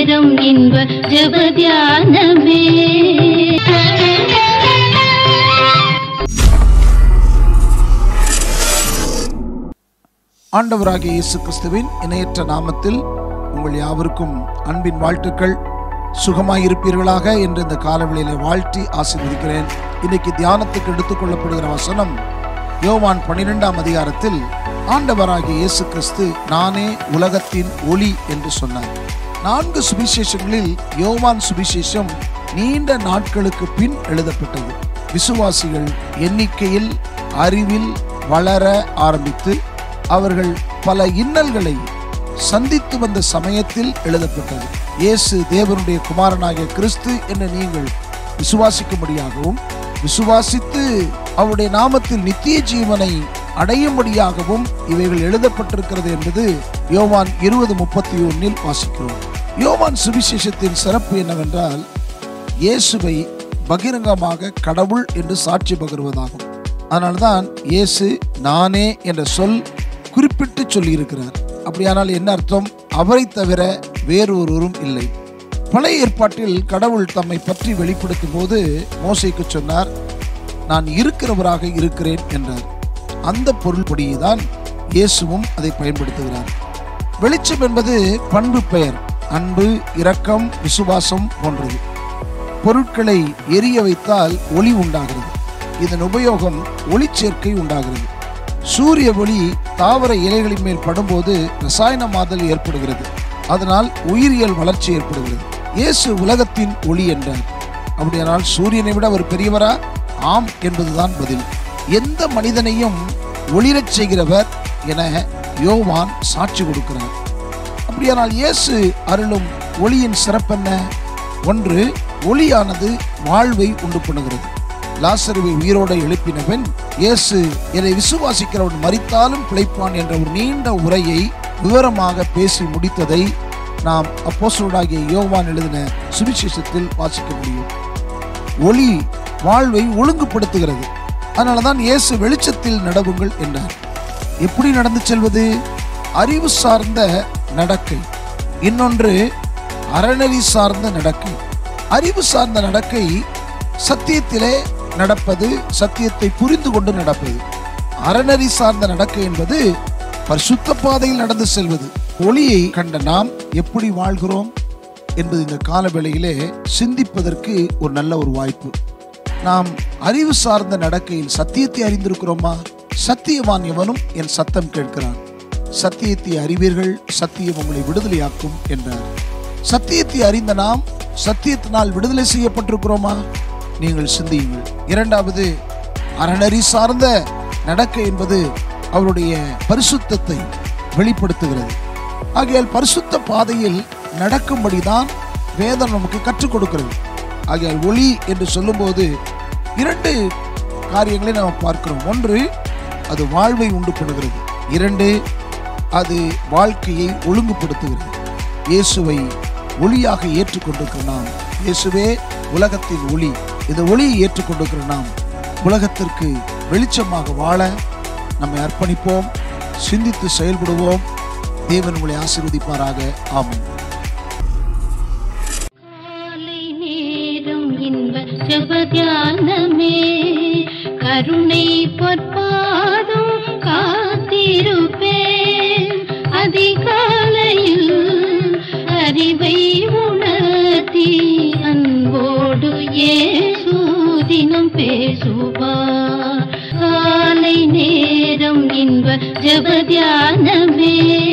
நேரம் இன்ப ஜபதியானமே ஆண்டவராகிய இயேசு கிறிஸ்துவின் இணையற்ற நாமத்தில் உங்கள் யாவருக்கும் அன்பின் வாழ்த்துக்கள் சுகமாய் இருப்பீர்களாக என்று இந்த காலவெளியில வாழ்த்தி ஆசீர்வதிக்கிறேன் இன்னைக்கு தியானத்துக்கு எடுத்துக்கொள்ளப்படுகிற வசனம் யோவான் பன்னிரெண்டாம் அதிகாரத்தில் ஆண்டவராகிய இயேசு கிறிஸ்து நானே உலகத்தின் ஒளி என்று சொன்னார் நான்கு சுவிசேஷங்களில் யோவான் சுவிசேஷம் நீண்ட நாட்களுக்கு பின் எழுதப்பட்டது விசுவாசிகள் எண்ணிக்கையில் அறிவில் வளர ஆரம்பித்து அவர்கள் பல இன்னல்களை சந்தித்து வந்த சமயத்தில் எழுதப்பட்டது இயேசு தேவனுடைய குமாரனாகிய கிறிஸ்து என்று நீங்கள் விசுவாசிக்கும்படியாகவும் விசுவாசித்து அவருடைய நாமத்தில் நித்திய ஜீவனை அடையும்படியாகவும் இவைகள் எழுதப்பட்டிருக்கிறது என்பது யோவான் இருபது முப்பத்தி ஒன்னில் வாசிக்கிறோம் யோவான் சுவிசேஷத்தின் சிறப்பு என்னவென்றால் இயேசுவை பகிரங்கமாக கடவுள் என்று சாட்சி பகிர்வதாகும் அதனால்தான் இயேசு நானே என்ற சொல் குறிப்பிட்டு சொல்லியிருக்கிறார் அப்படியானால் என்ன அர்த்தம் அவரை தவிர வேறொருவரும் இல்லை பழைய ஏற்பாட்டில் கடவுள் தம்மை பற்றி வெளிப்படுத்தும் போது மோசைக்கு சொன்னார் நான் இருக்கிறவராக இருக்கிறேன் என்றார் அந்த பொருள்படியே தான் இயேசுவும் அதை பயன்படுத்துகிறார் வெளிச்சம் என்பது பண்பு பெயர் அன்பு இரக்கம் விசுவாசம் போன்றது பொருட்களை எரிய வைத்தால் ஒளி உண்டாகிறது இதன் உபயோகம் ஒளிச்சேர்க்கை உண்டாகிறது சூரிய ஒளி தாவர இலைகளின் மேல் படும்போது ரசாயன மாதல் ஏற்படுகிறது அதனால் உயிரியல் வளர்ச்சி ஏற்படுகிறது இயேசு உலகத்தின் ஒளி என்றார் அப்படியானால் சூரியனை விட அவர் பெரியவரா ஆம் என்பதுதான் பதில் எந்த மனிதனையும் ஒளிரச் செய்கிறவர் என யோவான் சாட்சி கொடுக்கிறார் அப்படியானால் இயேசு அருளும் ஒளியின் சிறப்பென்ன ஒன்று ஒளியானது வாழ்வை உண்டு பண்ணுகிறது லாசருவை உயிரோடு எழுப்பினவன் இயேசு என்னை விசுவாசிக்கிறவன் மரித்தாலும் பிழைப்பான் என்ற ஒரு நீண்ட உரையை விவரமாக பேசி முடித்ததை நாம் அப்போஸ்தலனாகிய யோவான் எழுதின சுவிசேஷத்தில் வாசிக்க முடியும் ஒளி வாழ்வை ஒழுங்குபடுத்துகிறது அதனாலதான் இயேசு வெளிச்சத்தில் நடவுங்கள் என்றார் எப்படி நடந்து செல்வது அறிவு சார்ந்த நடக்கை இன்னொன்று அறநெறி சார்ந்த நடக்கை அறிவு சார்ந்த நடக்கை சத்தியத்திலே நடப்பது சத்தியத்தை புரிந்து கொண்டு நடப்பது அறநெறி சார்ந்த நடக்கை என்பது பரிசுத்த பாதையில் நடந்து செல்வது ஒளியை கண்ட நாம் எப்படி வாழ்கிறோம் என்பது இந்த காலவேளையிலே சிந்திப்பதற்கு ஒரு நல்ல ஒரு வாய்ப்பு நாம் அறிவு சார்ந்த நடக்கையில் சத்தியத்தை அறிந்திருக்கிறோமா சத்தியவான் எவனும் என் சத்தம் கேட்கிறான் சத்தியத்தை அறிவீர்கள் சத்தியம் உங்களை விடுதலையாக்கும் என்றார் சத்தியத்தை அறிந்த நாம் சத்தியத்தினால் விடுதலை செய்யப்பட்டிருக்கிறோமா நீங்கள் சிந்தியுங்கள் இரண்டாவது அறநெறி சார்ந்த நடக்கை என்பது அவருடைய பரிசுத்தத்தை வெளிப்படுத்துகிறது ஆகையால் பரிசுத்த பாதையில் நடக்கும்படிதான் வேதம் நமக்கு கற்றுக் கொடுக்கிறது ஆகையால் ஒளி என்று சொல்லும்போது இரண்டு காரியங்களை நாம் பார்க்கிறோம் ஒன்று அது வாழ்வை உண்டு பண்ணுகிறது இரண்டு அது வாழ்க்கையை ஒழுங்குபடுத்துகிறது இயேசுவை ஒளியாக ஏற்றுக்கொண்டிருக்கிற நாம் இயேசுவே உலகத்தின் ஒளி இந்த ஒளியை ஏற்றுக்கொண்டிருக்கிற நாம் உலகத்திற்கு வெளிச்சமாக வாழ நம்மை அர்ப்பணிப்போம் சிந்தித்து செயல்படுவோம் தேவன் உங்களை ஆசீர்வதிப்பாராக ஆமென் காலை நேரம் இன்ப ஜபதியானமே கருணை பொற்பாதம் காத்திருப்பேன் அதிகாலையில் அறிவை உணர்த்தி அன்போடு ஏசூதினம் பேசுவார் காலை நேரம் இன்ப ஜபதியானமே